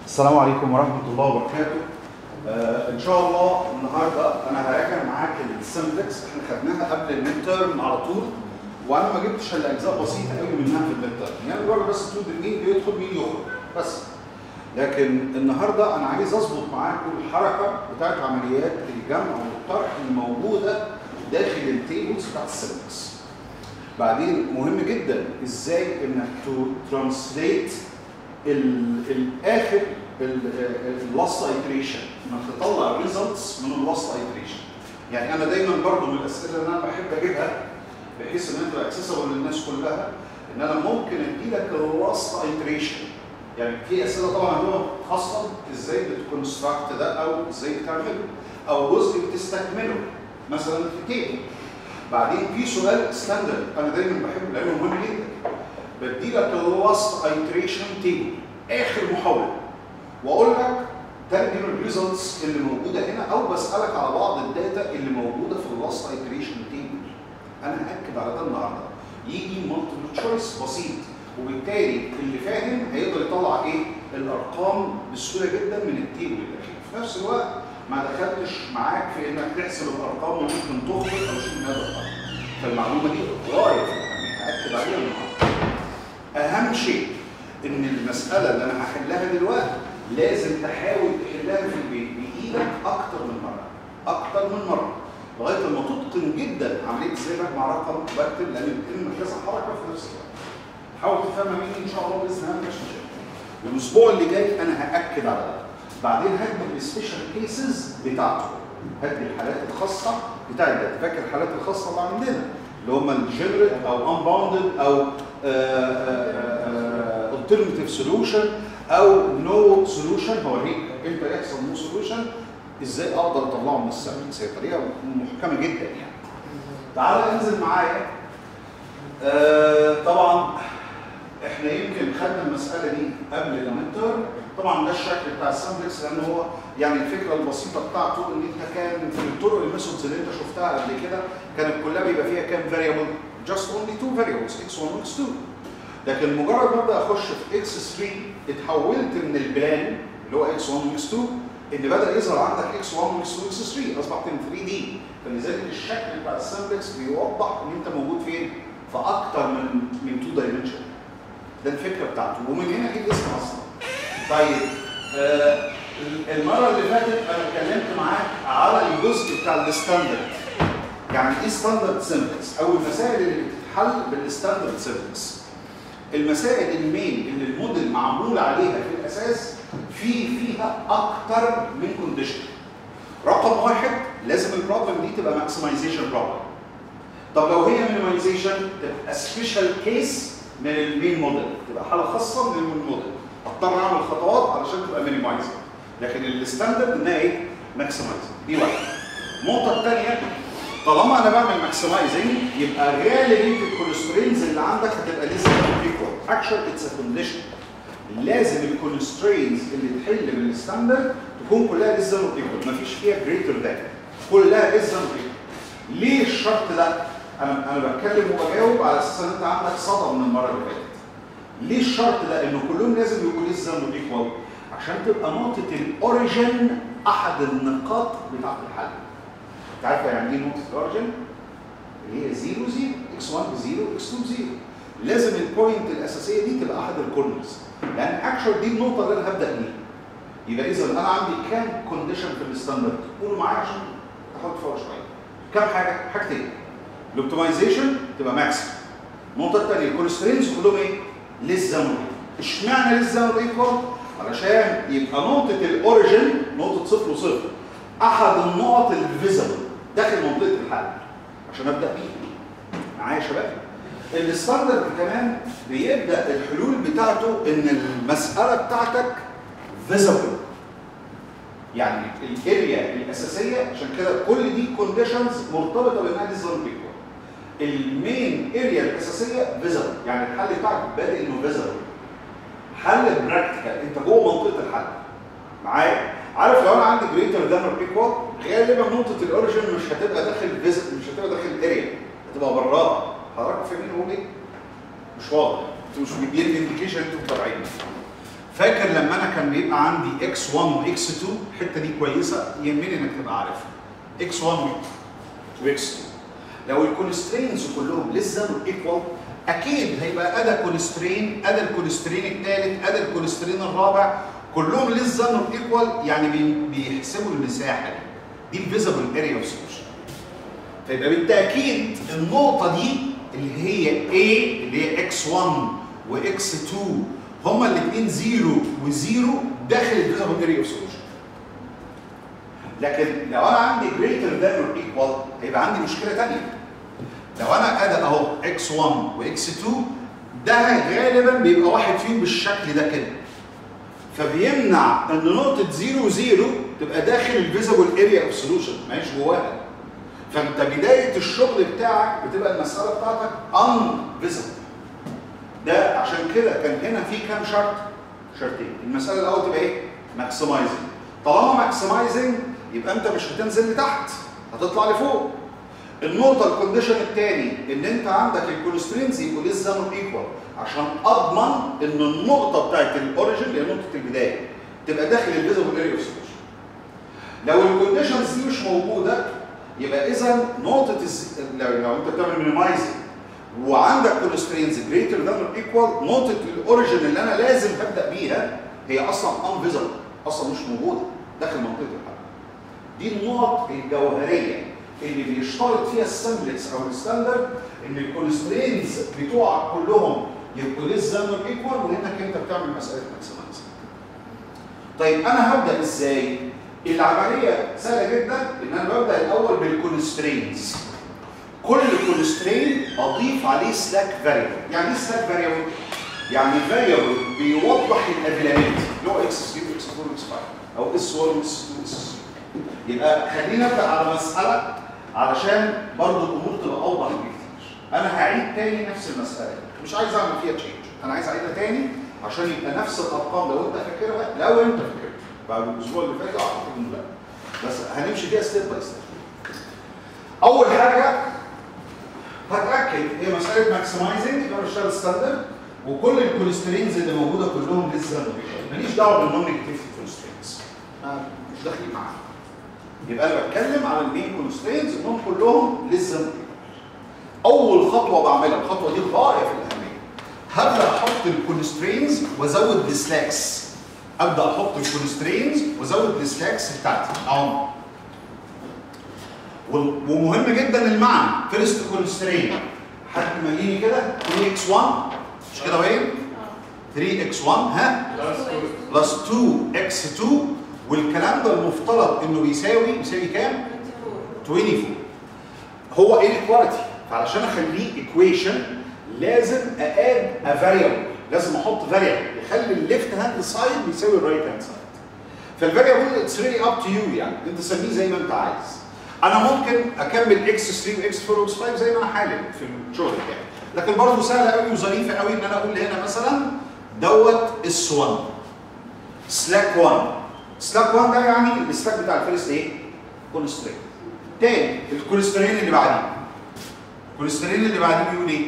السلام عليكم ورحمة الله وبركاته. آه إن شاء الله النهاردة أنا هراجع معاك السمبلكس إحنا خدناها قبل الميد تيرم على طول وأنا ما جبتش إلا أجزاء بسيطة قوي منها في الميد تيرم، يعني مجرد بس تقول مين بيدخل مين يخرج بس. لكن النهارده أنا عايز أظبط معاكم الحركة بتاعت عمليات الجمع والطرح الموجودة داخل التيبلز بتاعت السمبلكس. بعدين مهم جدا ازاي انك تو ترانسليت الاخر اللاست ايتريشن انك تطلع ريزلتس من اللاست ايتريشن يعني انا دايما برضو من الاسئله اللي انا بحب اجيبها بحيث ان انت اكسسبل للناس كلها ان انا ممكن ادي لك اللاست ايتريشن يعني في اسئله طبعا عندهم خاصه ازاي بتكونستراكت ده او ازاي بتعمله او جزء بتستكمله مثلا في تيبل بعدين في سؤال ستاندرد انا دايما بحبه لانه مهم جدا بدي لك اللاست ايتريشن تيبل اخر محاوله واقول لك ترجم الريزلتس اللي موجوده هنا او بسالك على بعض الداتا اللي موجوده في اللاست ايتريشن تيبل انا هاكد على ده النهارده يجي مالتيبل تشويس بسيط وبالتالي اللي فاهم هيقدر يطلع ايه الارقام بسهوله جدا من التيبل الاخير في نفس الوقت ما دخلتش معاك في انك تحسب الارقام وممكن تخطئ او شيء من هذا القبيل فالمعلومه دي غايه في الاهميه هاكد عليها النهارده اهم شيء ان المساله اللي انا هحلها دلوقتي لازم تحاول تحلها في البيت بايدك اكتر من مره اكتر من مره لغايه لما تتقن جدا عمليه ازاي بجمع رقم وبكتب لان بتتم كذا حركه في نفس الوقت حاول تفهمها مني ان شاء الله باذن الله مش مشاكل الاسبوع اللي جاي انا هاكد على ده بعدين هدي السبيشال كيسز بتاعته هدي الحالات الخاصه بتاع ده فاكر الحالات الخاصه اللي عندنا اللي هم الجنرال او انباوندد او alternative solution او نو سولوشن هوريك امتى يحصل نو سولوشن ازاي اقدر اطلعه من السيرفيس هي طريقه محكمه جدا يعني تعال انزل معايا آه طبعا احنا يمكن خدنا المساله دي قبل المنتر طبعا ده الشكل بتاع السامبلكس لان هو يعني الفكره البسيطه بتاعته ان انت كان في الطرق الميثودز اللي انت شفتها قبل كده كانت كلها بيبقى فيها كام فاريبل جاست اونلي تو فاريبلز x1 و x2 لكن مجرد ما ابدا اخش في x3 اتحولت من البلان اللي هو x1 و x2 ان بدا يظهر عندك x1 و x2 و x3 اصبحت من 3 دي فلذلك الشكل بتاع السامبلكس بيوضح ان انت موجود فين في اكتر من من 2 دايمنشن ده الفكره بتاعته ومن هنا جه الاسم اصلا طيب آه المره اللي فاتت انا اتكلمت معاك على الجزء بتاع الستاندرد يعني ايه ستاندرد سيمبلكس او المسائل اللي بتتحل بالستاندرد سيمبلكس المسائل المين اللي الموديل معمول عليها في الاساس في فيها اكتر من كونديشن رقم واحد لازم البروبلم دي تبقى ماكسمايزيشن بروبلم طب لو هي مينيمايزيشن تبقى سبيشال كيس من المين موديل تبقى حاله خاصه من المين موديل اضطر اعمل خطوات علشان تبقى مينيمايزنج لكن الستاندرد انها ايه ماكسمايزنج دي واحده النقطه الثانيه طالما انا بعمل ماكسمايزنج يبقى غالبيه الكونسترينز اللي عندك هتبقى لسه ايكوال اكشن اتس ا كونديشن لازم الكونسترينز اللي تحل بالستاندرد تكون كلها لسه نوت ايكوال مفيش فيها جريتر ذان كلها لسه نوت ايكوال ليه الشرط ده؟ انا انا بتكلم وبجاوب على اساس ان انت عندك صدى من المره اللي فاتت ليه الشرط ده؟ انه كلهم لازم يكونوا لسه نوت ايكوال عشان تبقى نقطه الاوريجن احد النقاط بتاعت الحل انت عارفه يعني ايه نقطه الاوريجن؟ اللي هي 0 0 x1 ب 0 x2 ب 0 لازم البوينت الاساسيه دي تبقى احد الكورنرز لان اكشوال دي النقطه اللي انا هبدا بيها يبقى اذا انا عندي كام كونديشن في الستاندرد قولوا معايا عشان تاخد فوق شويه كام حاجه؟ حاجتين الاوبتمايزيشن تبقى ماكسيمم النقطه الثانيه الكونسترينز كلهم ايه؟ ليس زمن اشمعنى ليس زمن ايكوال؟ علشان يبقى نقطه الاوريجن نقطه صفر وصفر احد النقط الفيزبل داخل منطقه الحل عشان ابدا بيه معايا يا شباب الستاندرد كمان بيبدا الحلول بتاعته ان المساله بتاعتك فيزبل يعني الاريا الاساسيه عشان كده كل دي كونديشنز مرتبطه بانها دي زون المين اريا الاساسيه فيزبل يعني الحل بتاعك بادئ انه فيزبل حل براكتيكال انت جوه منطقه الحل معايا عارف لو انا عندي جريتر ذان اور ايكوال غالبا نقطه الاوريجن مش هتبقى داخل فيزيت مش هتبقى داخل الاريا هتبقى براها حضرتك فاهمين هو ايه؟ مش واضح انتوا مش مديني انديكيشن انتوا متابعين فاكر لما انا كان بيبقى عندي x1 وx2 الحته دي كويسه يهمني انك تبقى عارفها x1 وx2 لو الكونسترينز كلهم لسه ايكوال اكيد هيبقى ادا كونسترين ادا الكونسترين الثالث ادا الكونسترين الرابع كلهم لسه ايكوال يعني بي- بيحسبوا المساحه دي دي الفيزبل اريا اوف سوليوشن فيبقى بالتاكيد النقطه دي اللي هي A اللي هي x1 وx2 هما الاثنين 0 و0 داخل الفيزبل اريا اوف سوليوشن لكن لو انا عندي greater than or equal هيبقى عندي مشكله ثانيه لو انا ادى اهو x1 وx2 ده غالبا بيبقى واحد فيهم بالشكل ده كده فبيمنع ان نقطه 0 0 تبقى داخل الفيزبل اريا اوف سوليوشن ما هيش جواها فانت بدايه الشغل بتاعك بتبقى المساله بتاعتك ان فيزبل ده عشان كده كان هنا في كام شرط؟ شرطين المساله الاول تبقى ايه؟ ماكسمايزنج طالما ماكسمايزنج يبقى انت مش هتنزل لتحت هتطلع لفوق النقطة الكونديشن الثاني ان انت عندك الكونسترينز يبقوا لسه نوت ايكوال عشان اضمن ان النقطة بتاعت الاوريجن اللي هي نقطة البداية تبقى داخل الفيزبل اريا اوف سوليوشن. لو الكونديشنز دي مش موجودة يبقى اذا نقطة الز... لو, لو انت بتعمل مينيمايزنج وعندك كونسترينز جريتر ذان اور ايكوال نقطة الاوريجن اللي انا لازم هبدأ بيها هي اصلا ان فيزبل اصلا مش موجودة داخل منطقة الحل. دي النقط الجوهرية اللي بيشترط فيها السمبلكس او الستاندرد ان الكونسترينز بتوعك كلهم يبقوا ليس ذان اور ايكوال وهناك انت بتعمل مساله ماكسمايز. طيب انا هبدا ازاي؟ العمليه سهله جدا ان انا ببدا الاول بالكونسترينز. كل كونسترين اضيف عليه سلاك فاريبل، يعني ايه سلاك فاريبل؟ يعني فاريبل بيوضح الافيلابيلتي اللي هو اكس 3 اكس 4 اكس 5 او اس 1 اس 2 اس 3 يبقى خلينا نبدا على مساله علشان برضو الامور تبقى اوضح بكتير. انا هعيد تاني نفس المساله مش عايز اعمل فيها تشينج، انا عايز اعيدها تاني عشان يبقى نفس الارقام لو انت فاكرها لو انت فاكرها بعد الاسبوع اللي فات اعتقد انه لا بس هنمشي فيها ستيب باي ستيب. اول حاجه هتاكد هي مساله ماكسمايزنج يبقى بشتغل ستاندرد وكل الكوليسترينز اللي موجوده كلهم لسه ماليش دعوه بالنون نيجاتيف كوليسترينز مش داخلين معاها يبقى انا بتكلم على المين كونسترينز انهم كلهم لسه اول خطوه بعملها الخطوه دي غايه في الاهميه هبدا احط الكونسترينز وازود السلاكس ابدا احط الكونسترينز وازود السلاكس بتاعتي اهو ومهم جدا المعنى فيرست كونسترين حد مليني كده 3 اكس 1 مش كده باين 3 اكس 1 ها بلس 2 اكس 2 والكلام ده المفترض انه بيساوي بيساوي كام 24 هو انيكواليتي فعلشان اخليه ايكويشن لازم ااد ا فاريبل لازم احط فاريبل يخلي الليفت هاند سايد بيساوي الرايت هاند سايد فالفاريبل اتس ريلي اب تو يو يعني انت سميه زي ما انت عايز انا ممكن اكمل اكس 3 واكس 4 واكس 5 زي ما انا حالل في الشغل بتاعي لكن برضه سهله قوي وظريفه قوي ان انا اقول هنا مثلا دوت اس 1 سلاك 1 سلاك 1 ده يعني السلاك بتاع الفيرست ايه؟ كونسترين تاني الكوليسترين اللي بعديه الكوليسترين اللي بعديه بيقول ايه؟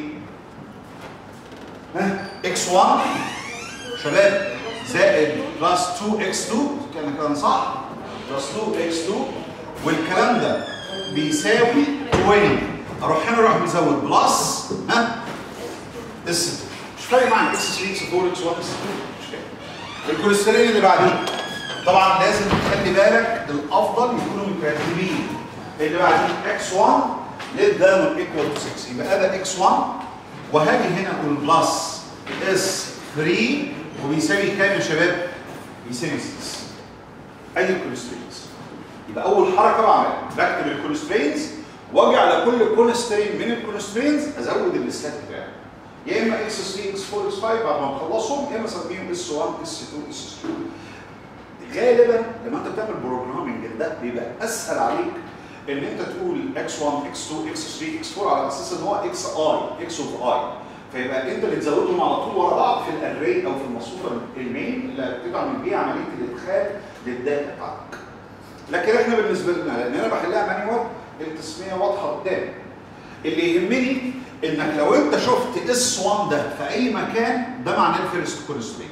ها اكس 1 شباب زائد بلس 2 اكس 2 كان كان صح بلس 2 اكس 2 والكلام ده بيساوي 20 اروح هنا اروح مزود بلس ها اس 2 مش فارق معايا اكس 3 اكس 4 اكس 1 اكس 2 مش فارق الكوليسترين اللي بعديه طبعا لازم تخلي بالك الافضل يكونوا مترتبين اللي بعديه اكس 1 let them equal to 6 يبقى ده اكس 1 وهاجي هنا اقول بلس اس 3 وبيساوي كام يا شباب؟ بيساوي 6 ادي الكوليسترينز يبقى اول حركه بعملها بكتب الكوليسترينز واجي على كل كوليسترين من الكوليسترينز ازود السلاك بتاعي يا اما اكس 3 اكس 4 اكس 5 بعد ما نخلصهم يا اما اسميهم اس 1 اس 2 اس 3 غالبا لما انت بتعمل بروجرامنج ده بيبقى اسهل عليك ان انت تقول اكس 1 اكس 2 اكس 3 اكس 4 على اساس ان هو اكس اي اكس اوف اي فيبقى انت اللي تزودهم على طول ورا بعض في الاري او في المصفوفه المين اللي بتعمل بيها عمليه الادخال للداتا بتاعتك. لكن احنا بالنسبه لنا لان انا بحلها مانيوال التسميه واضحه قدامي. اللي يهمني انك لو انت شفت اس 1 ده في اي مكان ده معناه الفيرست كونسترين.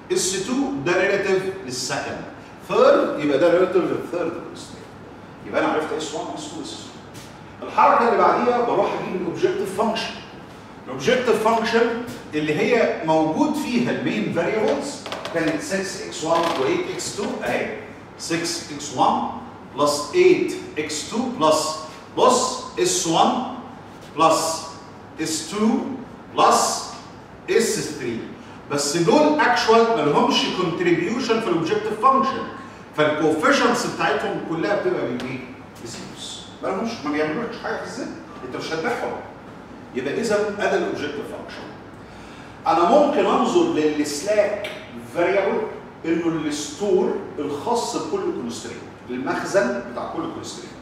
اس 2 ده ريلاتيف للسكند ثيرد يبقى ده ريلاتيف للثيرد كونسترين يبقى انا عرفت اس 1 اس 2 اس 3 الحركه اللي بعديها بروح اجيب الاوبجكتيف فانكشن الاوبجكتيف فانكشن اللي هي موجود فيها المين فاريبلز كانت 6x1 و8x2 اهي 6x1 بلس 8x2 بلس بص s1 بلس s2 بلس s3 بس دول اكشوال ما لهمش كونتريبيوشن في الاوبجكتيف فانكشن فالكوفيشنتس بتاعتهم كلها بتبقى بايه؟ بزيروز ما لهمش ما بيعملوش حاجه في الذهن انت مش هتبيعهم يبقى اذا ادي الاوبجكتيف فانكشن انا ممكن انظر للسلاك فاريبل انه الستور الخاص بكل كونسترين المخزن بتاع كل كونسترين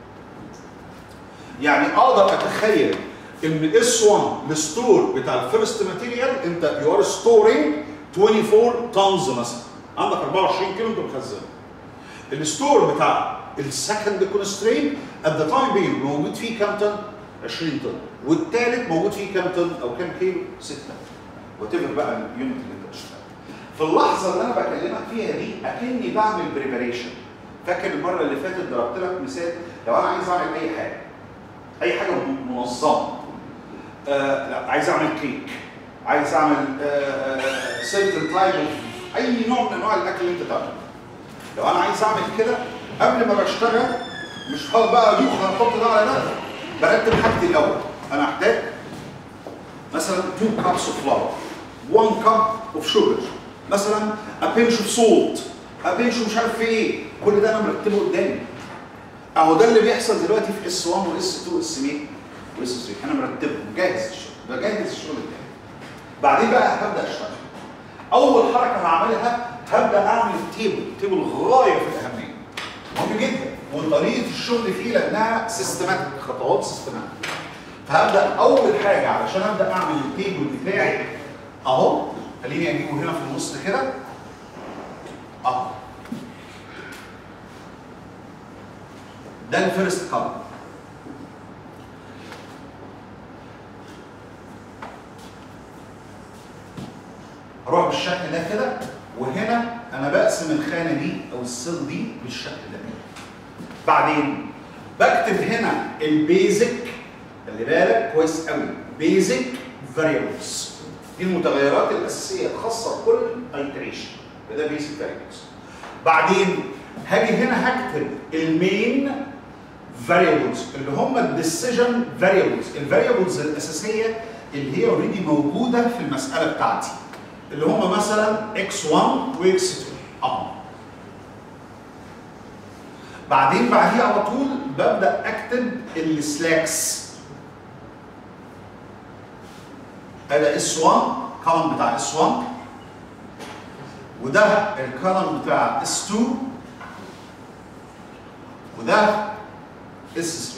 يعني اقدر اتخيل ان اس 1 الستور بتاع الفيرست ماتيريال انت يو ار ستورنج 24 طنز مثلا عندك 24 كيلو انت مخزنه الستور بتاع السكند كونسترين ات ذا تايم بين موجود فيه كام طن؟ 20 طن والثالث موجود فيه كام طن او كام كيلو؟ 6 وات ايفر بقى اليونت اللي انت بتشتغل في اللحظه اللي انا بكلمك فيها دي اكني بعمل بريباريشن فاكر المره اللي فاتت ضربت لك مثال لو انا عايز اعمل اي حاجه اي حاجه منظمه آه لا عايز اعمل كيك عايز اعمل سيرتن تايب اي نوع من انواع الاكل اللي انت تعمله لو انا عايز اعمل كده قبل ما بشتغل مش هقعد بقى ادوخ هحط ده على ده برتب حاجتي الاول انا احتاج مثلا 2 cups of flour 1 cup of sugar مثلا a pinch of salt a pinch of مش عارف في ايه كل ده انا مرتبه قدامي اهو ده اللي بيحصل دلوقتي في اس 1 واس 2 واس 100 واس 3 انا مرتبهم جاهز الشغل بجهز الشغل بتاعي بعدين بقى هبدا اشتغل اول حركه هعملها هبدا اعمل تيبل تيبل غايه في الاهميه مهم جدا وطريقه الشغل فيه لانها سيستماتيك خطوات سيستماتيك فهبدا اول حاجه علشان ابدا اعمل التيبل بتاعي اهو خليني اجيبه هنا في النص كده اهو ده الفيرست كولم اروح بالشكل ده كده وهنا انا بقسم الخانه دي او السيل دي بالشكل ده بعدين بكتب هنا البيزك خلي بالك كويس قوي بيزك فاريبلز دي المتغيرات الاساسيه الخاصه بكل ايتريشن ده بيزك فاريبلز بعدين هاجي هنا هكتب المين فاريبلز اللي هم الديسيجن فاريبلز الفاريبلز الاساسيه اللي هي اوريدي موجوده في المساله بتاعتي اللي هم مثلا x1 و x2 اهو بعدين بعديها على طول ببدا اكتب السلاكس ادي اس 1 كولم بتاع اس 1 وده الكولم بتاع اس 2 وده اس 3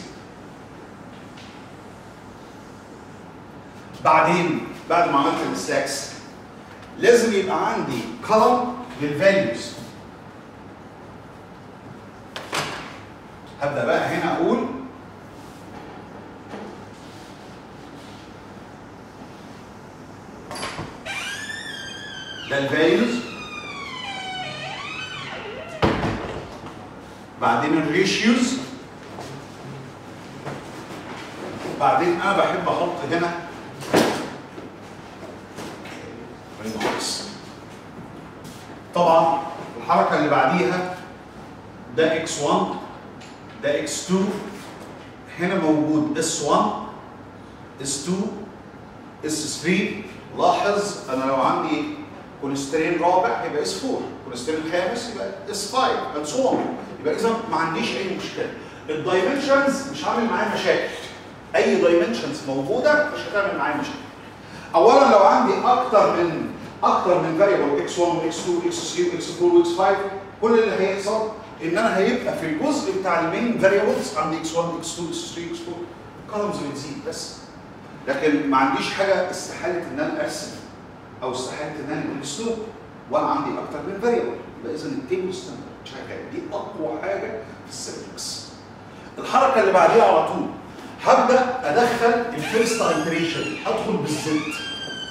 بعدين بعد ما عملت السلاكس لازم يبقى عندي كولم للفاليوز هبدا بقى هنا اقول ده الفاليوز بعدين الريشيوز بعدين انا بحب احط هنا الناقص طبعا الحركه اللي بعديها ده x1 ده x2 هنا موجود s1 s2 s3 لاحظ انا لو عندي كوليسترين رابع يبقى اس 4 كوليسترين خامس يبقى اس 5 and so on يبقى اذا ما عنديش اي مشكله الدايمنشنز مش عامل معايا مشاكل اي دايمنشنز موجوده مش هتعمل معايا مشاكل اولا لو عندي اكتر من اكتر من فاريبل x1 x2 x3 x4 x5 كل اللي هيحصل ان انا هيبقى في الجزء بتاع المين فاريبلز عندي x1 x2 x3 x4 كولمز بتزيد بس لكن ما عنديش حاجه استحاله ان انا ارسم او استحاله ان انا اقول اسلوب وانا عندي اكتر من فاريبل يبقى اذا التيبل ستاندرد شغال دي اقوى حاجه في السيرفكس الحركه اللي بعديها على طول هبدا ادخل الفيرست ايتريشن هدخل بالزد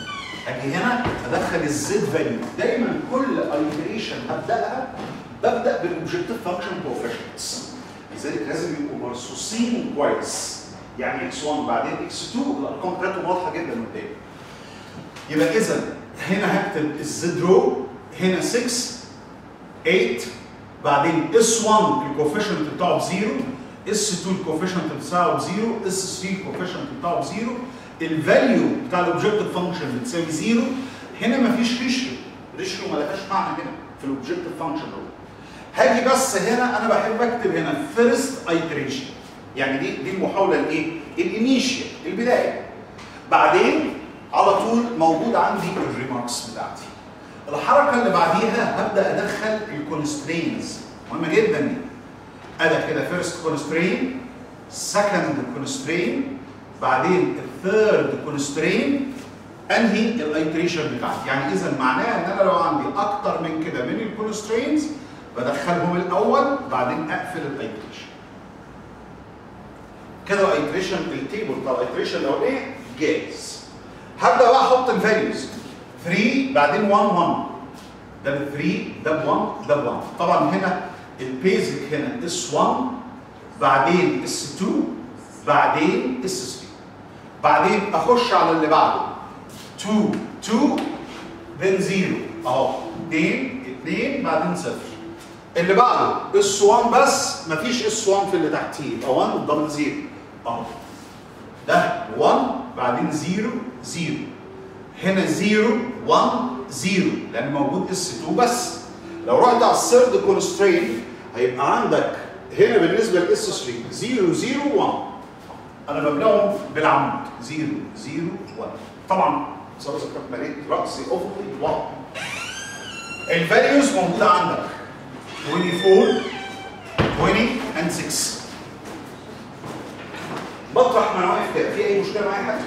اجي هنا ادخل الزد فاليو دايما كل ايتريشن هبداها ببدا بالاوبجكتيف فانكشن كوفيشنتس لذلك لازم يبقوا مرصوصين كويس يعني اكس 1 بعدين اكس 2 الارقام بتاعتهم واضحه جدا قدامي يبقى اذا هنا هكتب الزد رو هنا 6 8 بعدين اس 1 الكوفيشنت بتاعه بزيرو اس 2 الكوفيشنت بتاعه بزيرو اس 3 الكوفيشنت بتاعه بزيرو الفاليو بتاع الاوبجكتيف فانكشن بتساوي زيرو هنا مفيش ريشيو ريشيو ما لهاش معنى هنا في الاوبجكتيف فانكشن رو هاجي بس هنا انا بحب اكتب هنا فيرست ايتريشن يعني دي دي المحاوله الايه؟ الانيشيال البدايه بعدين على طول موجود عندي الريماركس بتاعتي الحركه اللي بعديها هبدا ادخل الكونسترينز مهمه جدا دي ادا كده فيرست كونسترين سكند كونسترين بعدين الثيرد كونسترين انهي الايتريشن بتاعتي يعني اذا معناها ان انا لو عندي اكتر من كده من الكونسترينز بدخلهم الاول بعدين اقفل الايتريشن كده الايتريشن التيبل بتاع الايتريشن الاولاني جاهز هبدا بقى احط الفاليوز 3 بعدين 1 1 ده ب 3 ده ب 1 ده ب 1 طبعا هنا البيزك هنا اس 1 بعدين اس 2 بعدين اس 3 بعدين اخش على اللي بعده 2 2 then 0 اهو 2 2 بعدين 0 اللي بعده اس 1 بس مفيش اس 1 في اللي تحتيه يبقى 1 دبل 0 اهو ده 1 بعدين 0 0 هنا 0 1 0 لان موجود اس 2 بس لو رحت على الثيرد كونسترين هيبقى عندك هنا بالنسبه لاس 3 0 0 1 انا ببداهم بالعمود 0 0 1 طبعا صار كنت مليت راسي افقي واو الفاليوز موجوده عندك 24 20 and 6 بطرح ما انا واقف كده في اي مشكله معايا حد؟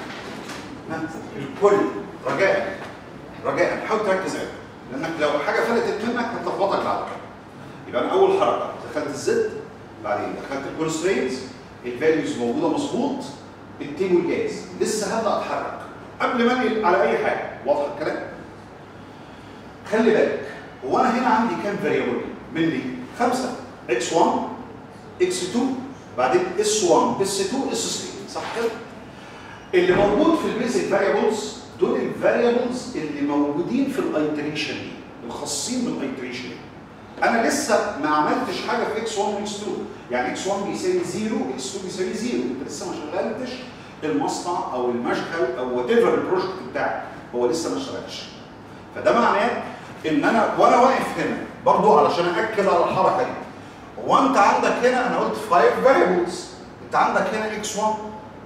الكل رجاء رجاء حاول تركز قوي لانك لو حاجه فلتت منك هتلخبطك بعد كده يبقى انا اول حركه دخلت الزد بعدين دخلت الكونسترينز الفاليوز موجوده مظبوط التيبل جاهز لسه هبدا اتحرك قبل ما انقل على اي حاجه واضح الكلام خلي بالك هو انا هنا عندي كام فاريبل من دي خمسه اكس 1 اكس 2 بعدين اس 1 اس 2 اس 3 صح كده اللي موجود في البيزك فاريبلز دول الفاريبلز اللي موجودين في الايتريشن دي الخاصين بالايتريشن انا لسه ما عملتش حاجه في اكس 1 واكس 2 يعني اكس 1 بيساوي 0 اكس 2 بيساوي 0 انت لسه ما شغلتش المصنع او المشغل او وات ايفر البروجكت بتاعك هو لسه ما اشتغلش فده معناه ان انا وانا واقف هنا برضو علشان ااكد على الحركه دي هو انت عندك هنا انا قلت 5 فاريبلز انت عندك هنا اكس 1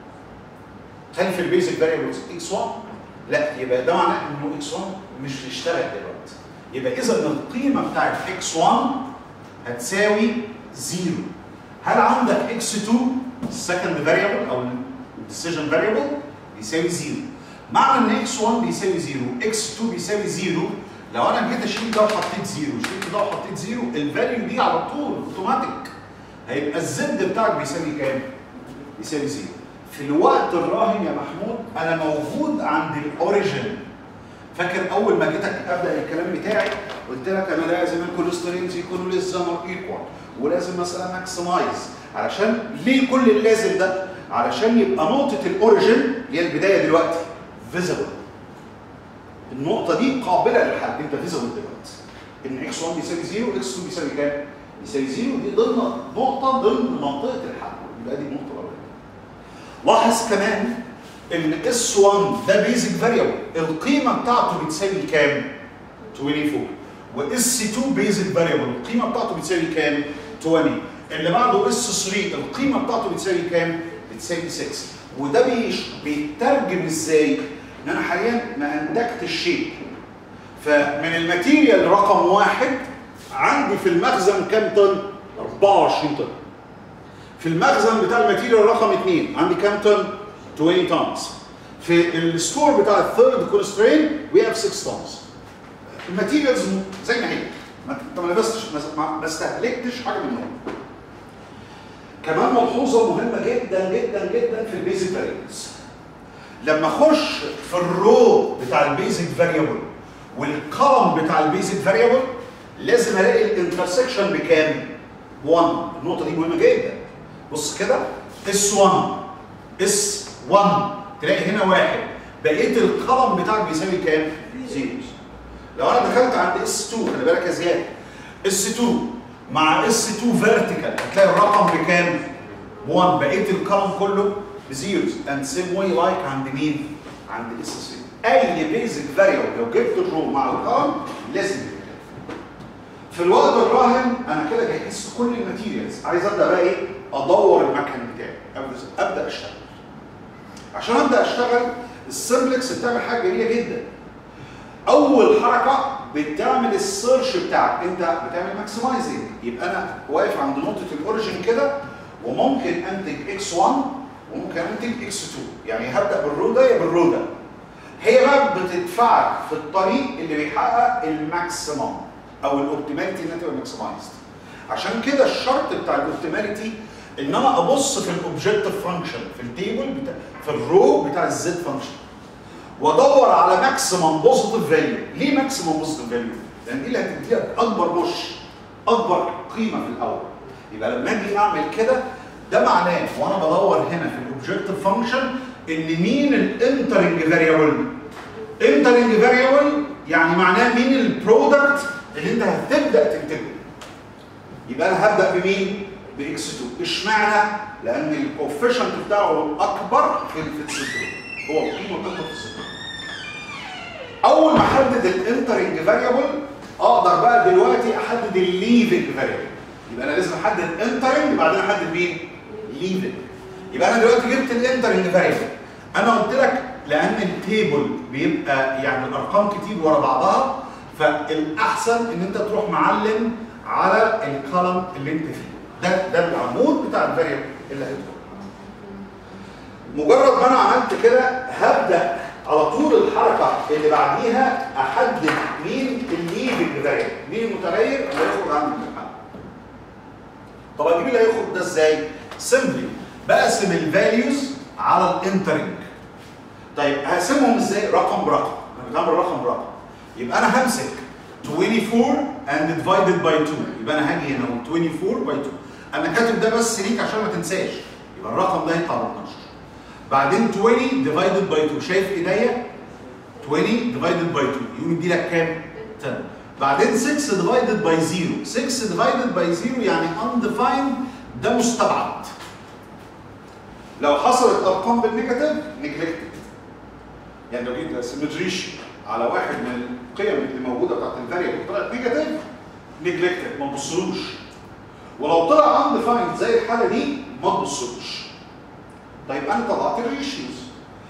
هل في البيزك فاريبلز اكس 1 لا يبقى ده معناه انه اكس 1 مش بيشتغل دلوقتي يبقى اذا القيمه بتاعت اكس 1 هتساوي 0 هل عندك اكس 2 السكند فاريبل او الديسيجن فاريبل بيساوي 0 معنى ان اكس 1 بيساوي 0 اكس 2 بيساوي 0 لو انا جيت اشيل ده وحطيت 0 شلت ده وحطيت 0 الفاليو دي على طول اوتوماتيك هيبقى الزد بتاعك بيساوي كام؟ بيساوي 0 في الوقت الراهن يا محمود انا موجود عند الاوريجن فاكر اول ما جيتك ابدا الكلام بتاعي قلت لك انا لازم الكوليسترينز يكونوا للزمر ايكوال ولازم مثلا ماكسمايز علشان ليه كل اللازم ده؟ علشان يبقى نقطه الاوريجن اللي هي البدايه دلوقتي فيزبل النقطه دي قابله للحل انت فيزبل دلوقتي ان اكس 1 بيساوي 0 اكس 2 بيساوي كام؟ بيساوي 0 دي ضمن نقطه ضمن منطقه الحل يبقى دي النقطه الاولانيه لاحظ كمان ان اس 1 ده بيزك فاريبل القيمه بتاعته بتساوي كام 24 واس 2 بيزك فاريبل القيمه بتاعته بتساوي كام 20 اللي بعده اس 3 القيمه بتاعته بتساوي كام بتساوي 6 وده بيش بيترجم ازاي ان انا حاليا ما انتجتش شيء فمن الماتيريال رقم واحد عندي في المخزن كام طن 24 طن في المخزن بتاع الماتيريال رقم 2 عندي كام طن 20 تونز في الستور بتاع الثيرد كونسترين وي هاف 6 تونز الماتيريالز زي ما هي ما انت ما لبستش ما استهلكتش حاجه منهم كمان ملحوظه مهمه جدا جدا جدا في البيزك فاريبلز لما اخش في الرو بتاع البيزك فاريبل والكولم بتاع البيزك فاريبل لازم الاقي الانترسكشن بكام 1 النقطه دي مهمه جدا بص كده اس 1 اس 1 تلاقي هنا واحد بقيه الكولم بتاعك بيساوي كام زيروز لو انا دخلت عند اس 2 خلي بالك يا زياد اس 2 مع اس 2 فيرتيكال هتلاقي الرقم بكام 1 بقيه الكولم كله بزيروز اند سيم واي لايك عند مين عند اس 3 اي بيزك فاريبل لو جبت الرو مع الكولم لازم يبقى كده. في الوقت الراهن انا كده جهزت كل الماتيريالز عايز ابدا بقى ايه ادور المكن بتاعي ابدا ابدا اشتغل عشان ابدا اشتغل السمبلكس بتعمل حاجه جميله جدا اول حركه بتعمل السيرش بتاعك انت بتعمل ماكسمايزنج يبقى انا واقف عند نقطه الاوريجن كده وممكن انتج اكس 1 وممكن انتج اكس 2 يعني هبدا بالرو ده يا بالرو ده هي بقى بتدفعك في الطريق اللي بيحقق الماكسيمم او الاوبتيماليتي انها تبقى ماكسمايزد عشان كده الشرط بتاع الاوبتيماليتي ان انا ابص في الاوبجكتيف فانكشن في التيبل بتاع في الرو بتاع الزد فانكشن وادور على ماكسيمم بوزيتيف فاليو ليه ماكسيمم بوزيتيف فاليو لان دي اللي هتدي لك اكبر بوش اكبر قيمه في الاول يبقى لما اجي اعمل كده ده معناه وانا بدور هنا في الاوبجكتيف فانكشن ان مين الانترنج فاريبل انترنج فاريبل يعني معناه مين البرودكت اللي انت هتبدا تنتجه يبقى انا هبدا بمين باكس 2 اشمعنى لان الكوفيشنت بتاعه اكبر في في السيستم هو القيمه الاكبر في السيستم اول ما احدد الانترنج فاريبل اقدر بقى دلوقتي احدد الليفنج فاريبل يبقى انا لازم احدد انترنج بعدين احدد مين ليفنج يبقى انا دلوقتي جبت الانترنج فاريبل انا قلت لك لان التيبل بيبقى يعني الارقام كتير ورا بعضها فالاحسن ان انت تروح معلم على الكولم اللي انت فيه ده ده العمود بتاع الفاريبل اللي هيدخل مجرد ما انا عملت كده هبدا على طول الحركه اللي بعديها احدد مين الليفنج فاريبل مين المتغير اللي هيخرج عندي من الحل طب اجيب اللي هيخرج ده ازاي سمبلي بقسم الفاليوز على الانترنج طيب هقسمهم ازاي رقم برقم انا بعمل رقم برقم يبقى انا همسك 24 and divided by 2 يبقى انا هاجي هنا اقول 24 by 2 انا كاتب ده بس ليك عشان ما تنساش يبقى الرقم ده يطلع ب 12 بعدين 20 divided by 2 شايف ايديا 20 divided by 2 يقوم يدي لك كام 10 بعدين 6 divided by 0 6 divided by 0 يعني undefined ده مستبعد لو حصلت ارقام بالنيجاتيف نجلكتد يعني لو جيت سيمتريش على واحد من القيم اللي موجوده بتاعت الفاريبل طلعت نيجاتيف نجلكتد ما تبصلوش ولو طلع undefined زي الحاله دي ما تبصلوش طيب انا طلعت الريشيوز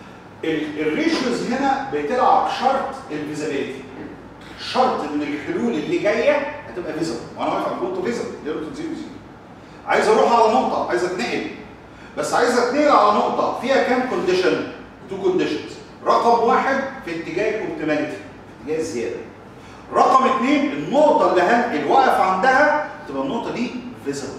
الريشيوز هنا بتلعب شرط الفيزابيلتي شرط ان الحلول اللي جايه هتبقى فيزبل وانا واقف على نقطه فيزبل دي نقطه 0 0 عايز اروح على نقطه عايز اتنقل بس عايز اتنقل على نقطه فيها كام كونديشن؟ تو كونديشنز رقم واحد في اتجاه الاوبتيماليتي اتجاه الزياده رقم اثنين النقطه اللي هنقل واقف عندها تبقى النقطه دي فيزبل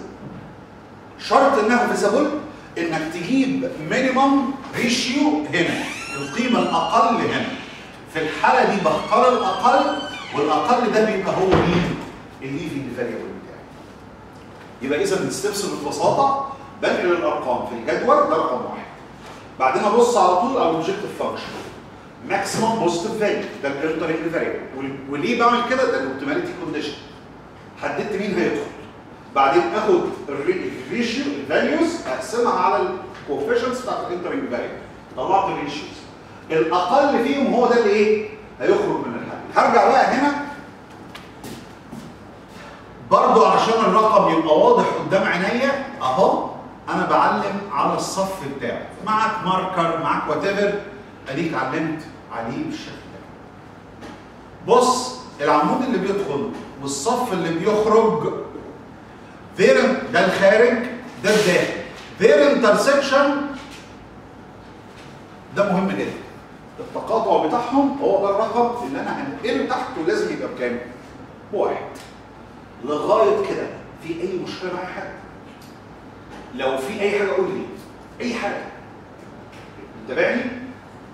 شرط انها فيزبل انك تجيب مينيمم ريشيو هنا القيمه الاقل هنا في الحاله دي بختار الاقل والاقل ده بيبقى هو مين؟ الليفنج فاريبل بتاعي يبقى اذا الستبس ببساطه بنقل الارقام في الجدول ده رقم واحد بعدين ابص على طول على الاوبجكتيف فانكشن ماكسيمم بوزيتيف فاليو ده الانترنج فاريبل وليه بعمل كده ده الاوبتيماليتي كونديشن حددت مين هيدخل بعدين اخد الريشيو الفاليوز اقسمها على الكوفيشنتس بتاعت الانترنج فاريبل طلعت الريشيوز الاقل فيهم هو ده اللي ايه هيخرج من الحل هرجع بقى هنا برضو علشان الرقم يبقى واضح قدام عينيا اهو انا بعلم على الصف بتاعه معك ماركر معك وات ايفر اديك علمت عليه بالشكل ده بص العمود اللي بيدخل والصف اللي بيخرج their ده الخارج ده الداخل their intersection ده مهم جدا التقاطع بتاعهم هو ده الرقم اللي انا هنقله تحته لازم يبقى بكام؟ بواحد لغايه كده في اي مشكله مع حد؟ لو في اي حاجه قول لي اي حاجه تابعني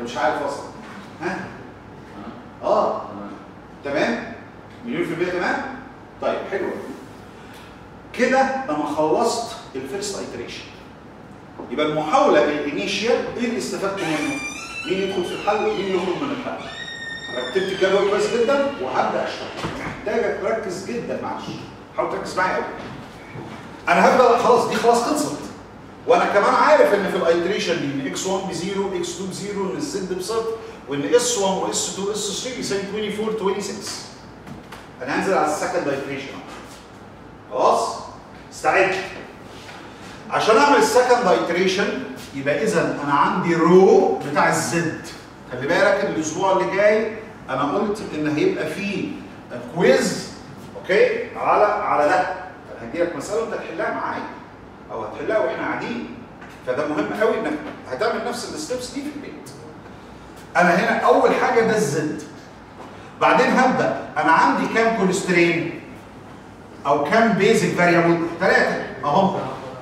انت مش عارف اصلا ها اه تمام مليون في المية تمام طيب حلو كده انا خلصت الفيرست ايتريشن يبقى المحاوله بالانيشيال ايه اللي استفدته منه؟ مين يدخل في الحل ومين يخرج من الحل؟ رتبت الجدول كويس جدا وهبدا اشتغل محتاجك تركز جدا معلش حاول تركز معايا قوي انا هبدا خلاص دي خلاص خلصت وانا كمان عارف ان في الايتريشن دي ان اكس 1 بزيرو اكس 2 بزيرو ان الزد بصفر وان اس 1 واس 2 اس 3 يساوي 24 26 انا هنزل على السكند ايتريشن خلاص استعد عشان اعمل السكند ايتريشن يبقى اذا انا عندي رو بتاع الزد خلي بالك الاسبوع اللي جاي انا قلت ان هيبقى فيه كويز اوكي على على ده انا هدي لك مساله وانت تحلها معايا او هتحلها واحنا قاعدين فده مهم قوي انك هتعمل نفس الستبس دي في البيت انا هنا اول حاجه ده الزد بعدين هبدا انا عندي كام كونسترين او كام بيزك فاريبل ثلاثه اهم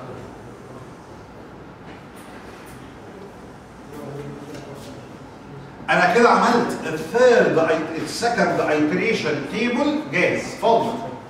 انا كده عملت الثيرد السكند ايتريشن تيبل جاهز فاضي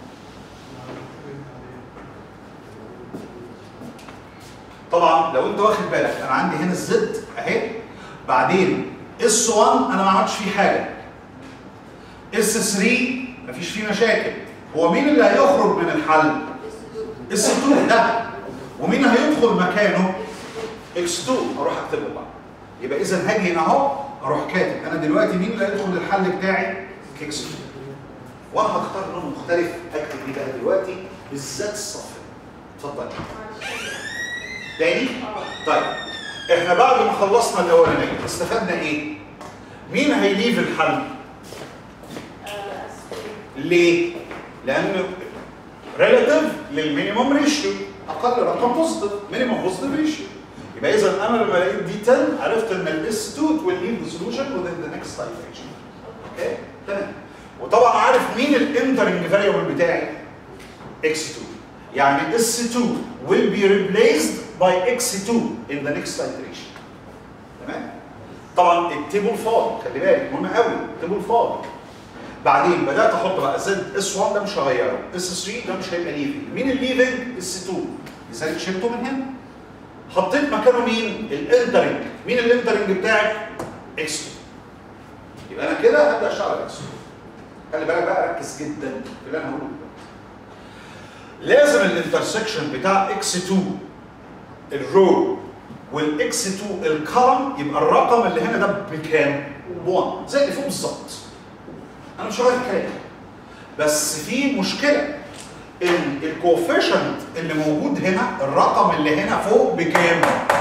طبعا لو انت واخد بالك انا عندي هنا الزد اهي بعدين اس 1 انا ما عملتش فيه حاجه اس 3 مفيش فيه مشاكل هو مين اللي هيخرج من الحل اس 2 ده ومين هيدخل مكانه اكس 2 اروح اكتبه بقى يبقى اذا هاجي هنا اهو اروح كاتب انا دلوقتي مين اللي هيدخل الحل بتاعي اكس 2 وانا هختار لون مختلف اكتب ايه بقى دلوقتي بالذات الصفر اتفضل تاني طيب احنا بعد ما خلصنا الاولانيه استفدنا ايه مين هيليف الحل ليه لانه ريلاتيف للمينيموم ريشيو اقل رقم بوزيتيف مينيموم بوزيتيف ريشيو يبقى اذا انا لما لقيت دي 10 عرفت ان الاس 2 will leave the solution within the next iteration اوكي تمام وطبعا عارف مين الانترنج فاريبل بتاعي x 2 يعني اس 2 will be replaced by x2 in the next iteration تمام طبعا التيبل فاضي خلي بالك مهم قوي التيبل فاضي بعدين بدات احط بقى زد اس 1 ده مش هغيره اس 3 ده مش هيبقى ليفنج مين الليفنج اس 2 لذلك شلته من هنا حطيت مكانه مين الانترنج مين الانترنج بتاعك اكس 2 يبقى انا كده هبدا اشتغل اكس 2 خلي بالك بقى ركز جدا في اللي انا هقوله لازم الانترسكشن بتاع اكس 2 الرو والاكس 2 الكرم يبقى الرقم اللي هنا ده بكام؟ 1 زي اللي فوق بالظبط انا مش هغير الكلام بس في مشكله ان الكوفيشنت اللي موجود هنا الرقم اللي هنا فوق بكام؟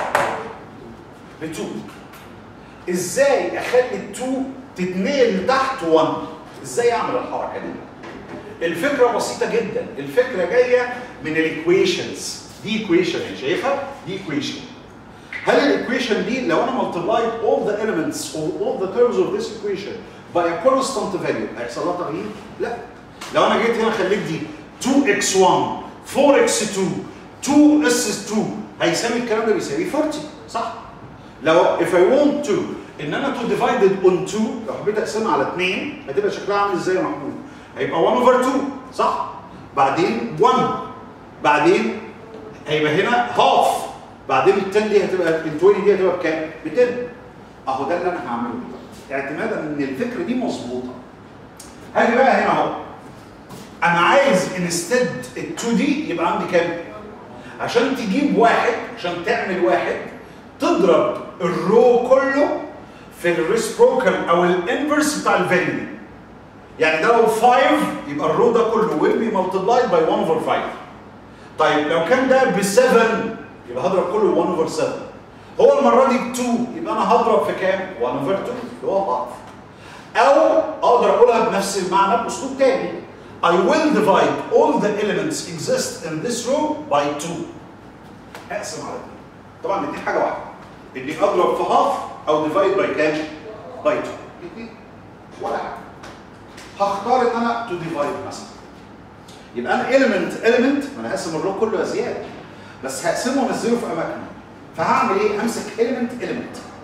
ب 2 ازاي اخلي ال 2 تتنقل تحت 1 ازاي اعمل الحركه دي؟ الفكره بسيطه جدا الفكره جايه من الايكويشنز دي ايكويشن شايفها دي ايكويشن هل الايكويشن دي لو انا multiplied all the elements or all the terms of this equation by a constant value هيحصل لها تغيير؟ لا لو انا جيت هنا خليت دي 2x1 4x2 2s2 هيساوي الكلام ده بيساوي 40 صح؟ لو if I want to ان انا to divided on 2 لو حبيت اقسمها على 2 هتبقى شكلها عامل ازاي يا محمود؟ هيبقى 1 over 2 صح؟ بعدين 1 بعدين هيبقى هنا هاف بعدين ال 10 دي هتبقى ال 20 دي هتبقى بكام؟ ب 10 اهو ده اللي انا هعمله دلوقتي اعتمادا ان الفكره دي مظبوطه هاجي بقى هنا اهو انا عايز انستد ال 2 دي يبقى عندي كام؟ عشان تجيب واحد عشان تعمل واحد تضرب الرو كله في الريسبروكال او الانفرس بتاع الفاليو دي يعني ده لو 5 يبقى الرو ده كله will be multiplied by 1 over 5 طيب لو كان ده ب 7 يبقى هضرب كله 1 over 7 هو المره دي ب 2 يبقى انا هضرب في كام 1 over 2 اللي هو ضعف او اقدر اقولها بنفس المعنى باسلوب تاني I will divide all the elements exist in this row by 2 اقسم على 2 طبعا الاثنين حاجه واحده اني اضرب في هاف او ديفايد باي كام باي 2 الاثنين ولا حاجه هختار ان انا تو ديفايد مثلا يبقى انا element element ما انا هقسم الرو كله ازياء بس هقسمه وانزله في اماكنه فهعمل ايه؟ همسك element element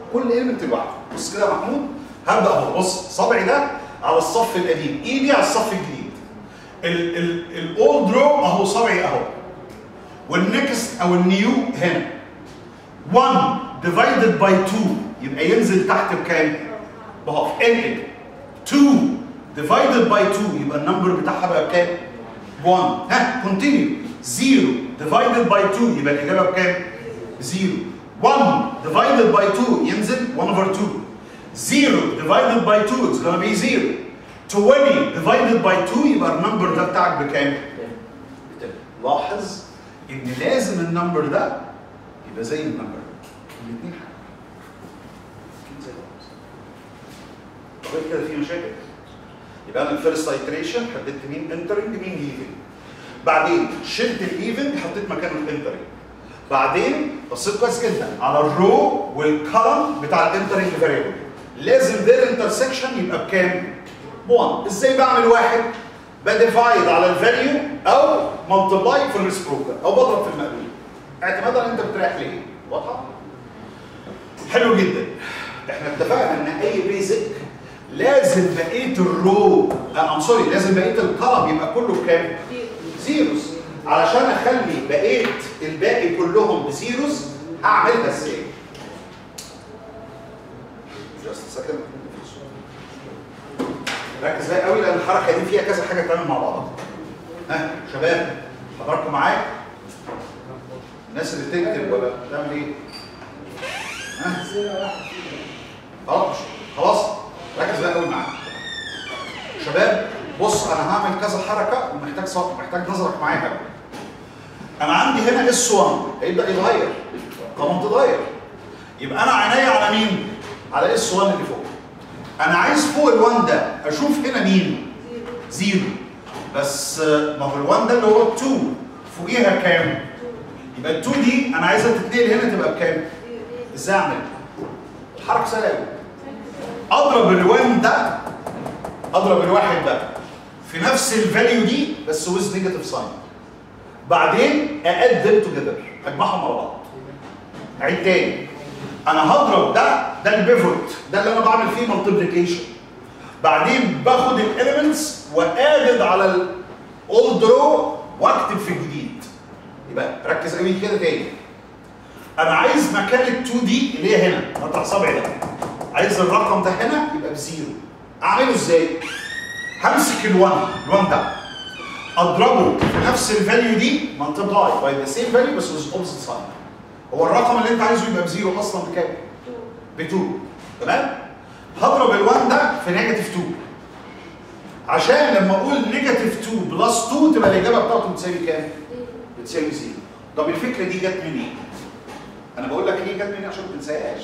كل ايلمنت لوحده بص كده يا محمود هبدا اهو بص صبعي ده على الصف القديم ايدي على الصف الجديد الاولد رو اهو صبعي اهو والنكست او النيو هنا 1 divided by 2 يبقى ينزل تحت بكام؟ بهاف انقل 2 divided by 2 يبقى النمبر بتاعها بقى بكام؟ 1 ها كونتينيو 0 divided by 2 يبقى الاجابه بكام؟ 0 1 divided by 2 ينزل 1 over 2 0 divided by 2 it's gonna be 0 20 divided by 2 يبقى النمبر ده بتاعك بكام؟ لاحظ ان لازم النمبر ده يبقى زي النمبر ده الاثنين حاجه اكيد زي بعض طب كده في مشاكل يبقى انا الفيرست ايتريشن حددت مين انترنج مين ليفنج بعدين شلت الليفنج حطيت مكانه الانترنج بعدين بصيت كويس جدا على الرو والكولم بتاع الانترنج فاريبل لازم ده انترسكشن يبقى بكام؟ 1 ازاي بعمل واحد؟ بديفايد على الفاليو او ملتبلاي في الريسبروكر او بضرب في المقلوب اعتمادا انت بتريح ليه واضحه حلو جدا احنا اتفقنا ان اي بيزك لازم بقيه الرو ام سوري لازم بقيه الكلم يبقى كله بكام زيروز علشان اخلي بقيه الباقي كلهم بزيروز هعملها ازاي جاست سكند ركز بقى قوي لان الحركه دي فيها كذا حاجه تعمل مع بعضها ها شباب حضراتكم معايا الناس اللي تكتب ولا تعمل ايه ها خلاص خلاص ركز بقى قوي معايا شباب بص انا هعمل كذا حركه ومحتاج صوت محتاج نظرك معايا قوي انا عندي هنا اس 1 هيبدا يتغير طبعا تتغير يبقى انا عينيا على مين على اس 1 اللي فوق انا عايز فوق ال1 ده اشوف هنا مين زيرو بس ما هو ال1 ده اللي هو 2 فوقيها كام يبقى ال2 دي انا عايزها تتنقل هنا تبقى بكام ازاي اعمل الحركه سهله قوي اضرب ال1 ده اضرب الواحد ده في نفس الفاليو دي بس ويز نيجاتيف ساين بعدين اقدم توجذر اجمعهم مع بعض عيد تاني انا هضرب ده ده البيفوت ده اللي انا بعمل فيه مالتيبليكيشن بعدين باخد الاليمنتس وادد على الاولد رو واكتب في الجديد يبقى ركز قوي كده تاني انا عايز مكان ال2 دي اللي هي هنا قطع صبعي ده عايز الرقم ده هنا يبقى بزيرو اعمله ازاي؟ همسك ال1 ال1 ده اضربه في نفس الفاليو دي مالتبلاي باي ذا سيم فاليو بس ويز اوبزيت ساين هو الرقم اللي انت عايزه يبقى بزيرو اصلا بكام؟ ب 2 تمام؟ هضرب ال1 ده في نيجاتيف 2 عشان لما اقول نيجاتيف 2 بلس 2 تبقى الاجابه بتاعته بتساوي كام؟ بتساوي زيرو طب الفكره دي جت منين؟ انا بقول لك ليه جت منين عشان ما تنساهاش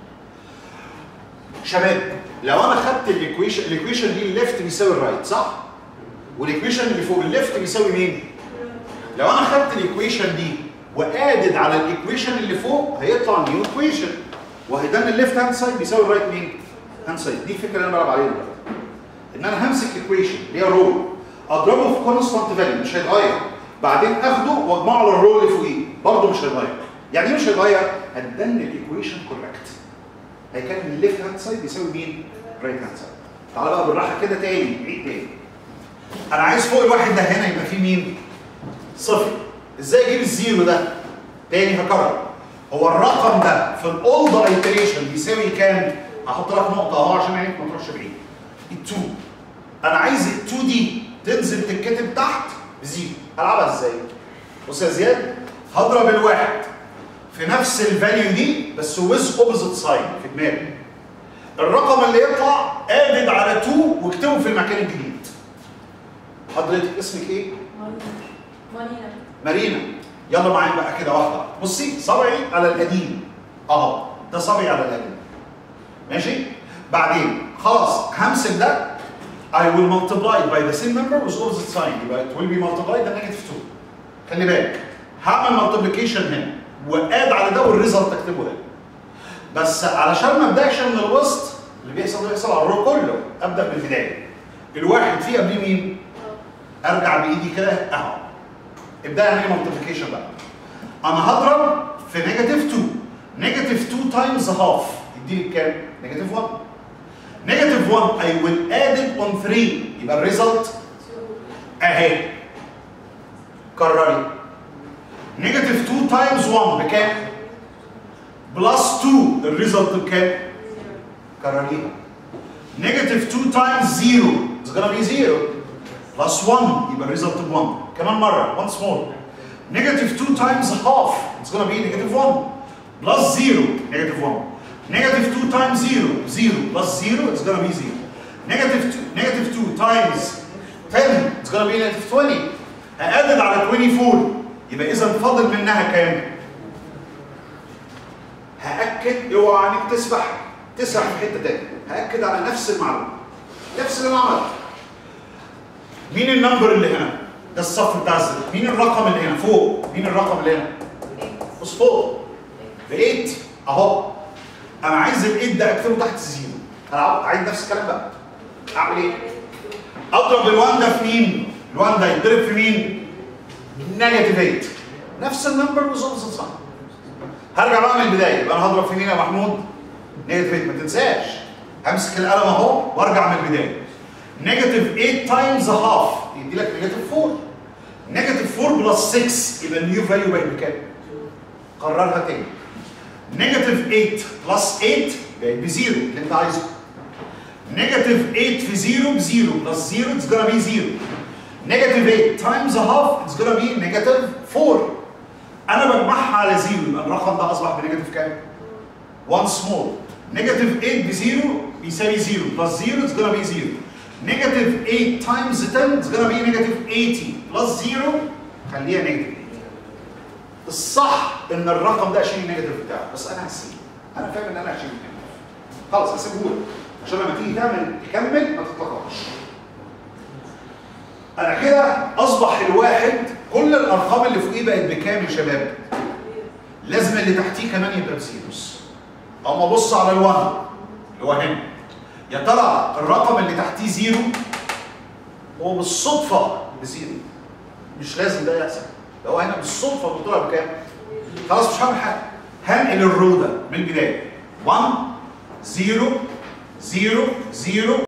شباب لو انا خدت الايكويشن الايكويشن دي الليفت بيساوي الرايت صح؟ والايكويشن اللي فوق الليفت بيساوي مين؟ لو انا خدت الايكويشن دي وادد على الايكويشن اللي فوق هيطلع نيو ايكويشن وهي ده الليفت هاند سايد بيساوي الرايت مين؟ هاند سايد دي الفكره اللي انا بلعب عليها دلوقتي ان انا همسك ايكويشن اللي هي رو اضربه في كونستانت فاليو مش هيتغير بعدين اخده واجمعه على الرو اللي فوقيه برضه مش هيتغير يعني ايه مش هيتغير؟ هتدن الايكويشن كوركت هيكون الليفت هاند سايد بيساوي مين؟ رايت هاند سايد تعالى بقى بالراحه كده تاني عيد تاني انا عايز فوق الواحد ده هنا يبقى فيه مين؟ صفر ازاي اجيب الزيرو ده؟ تاني هكرر هو الرقم ده في الاولد ايتريشن بيساوي كام؟ هحط لك نقطه اهو عشان عينك ما تروحش بعيد ال2 انا عايز ال2 دي تنزل تتكتب تحت بزيرو العبها ازاي؟ بص يا زياد هضرب الواحد في نفس الفاليو دي بس ويز اوبوزيت ساين في دماغي الرقم اللي يطلع ادد على 2 واكتبه في المكان الجديد حضرتك اسمك ايه؟ مارينا مارينا يلا معايا بقى كده واحده بصي صبعي على القديم اهو ده صبعي على القديم ماشي بعدين خلاص همسك ده I will multiply by the same number with opposite sign يبقى it will be multiplied by negative 2 خلي بالك هعمل multiplication هنا واد على ده والريزلت اكتبه هنا بس علشان ما ابداش من الوسط اللي بيحصل ده بيحصل على الرو كله ابدا من البدايه الواحد فيه قبليه مين؟ ارجع بايدي كده اهو ابدا اعمل مالتيبيكيشن بقى انا هضرب في نيجاتيف 2 نيجاتيف 2 تايمز هاف يدي لي كام؟ نيجاتيف 1 نيجاتيف 1 I will add it on 3 يبقى الريزلت اهي كرري نيجاتيف 2 تايمز 1 بكام؟ بلس 2 الريزلت بكام؟ كرريها نيجاتيف 2 تايمز 0 it's gonna be 0 بلس 1 يبقى الريزلت ب 1 كمان مره once more نيجاتيف 2 تايمز هاف it's gonna be نيجاتيف 1 بلس 0 نيجاتيف 1 نيجاتيف 2 تايمز 0 0 بلس 0 it's gonna be 0 نيجاتيف 2 نيجاتيف 2 تايمز 10 it's gonna be نيجاتيف 20 هقدد على 24 يبقى اذا فاضل منها كام؟ هاكد اوعى انك تسبح تسرح في حته تاني هاكد على نفس المعلومه نفس اللي انا عملته مين النمبر اللي هنا؟ ده الصف بتاع الزر مين الرقم اللي هنا فوق؟ مين الرقم اللي هنا؟ بص فوق ب 8 اهو انا عايز ال 8 ده اكتبه تحت الزيرو هلعب عايز نفس الكلام بقى اعمل ايه؟ اضرب ال1 ده في مين؟ ال1 ده يتضرب في مين؟ نيجاتيف 8 نفس النمبر بالظبط صح هرجع بقى من البدايه يبقى انا هضرب في مين يا محمود؟ نيجاتيف 8 ما تنساش همسك القلم اهو وارجع من البدايه نيجاتيف 8 تايمز هاف يدي لك نيجاتيف 4 نيجاتيف 4 بلس 6 يبقى النيو فاليو بقت بكام؟ قررها تاني نيجاتيف 8 بلس 8 بقت بزيرو اللي انت عايزه نيجاتيف 8 في 0 بزيرو بلس 0 اتس جونا بي 0 نيجاتيف 8 تايمز هاف اتس جونا بي نيجاتيف 4 انا بجمعها على 0 يبقى الرقم ده اصبح بنيجاتيف كام؟ 1 سمول نيجاتيف 8 بزيرو بيساوي 0 بلس 0 اتس جونا بي 0 نيجاتيف 8 تايمز 10 اتس جونا بي نيجاتيف 80 بلس 0 خليها نيجاتيف الصح ان الرقم ده اشيل النيجاتيف بتاعه بس انا هسيبه انا فاهم ان انا هشيل النيجاتيف خلاص هسيبه لك عشان لما تيجي تعمل تكمل ما تتلخبطش انا كده اصبح الواحد كل الارقام اللي فوقيه بقت بكام يا شباب لازم اللي تحتيه كمان يبقى بزيروس اما ابص على ال1 اللي هو هنا يا ترى الرقم اللي تحتيه زيرو هو بالصدفه بزيرو مش لازم ده يحصل ده هو هنا بالصدفه بتطلع بكام خلاص مش هعمل حاجه هنقل الرو ده من البدايه 1 0 0 0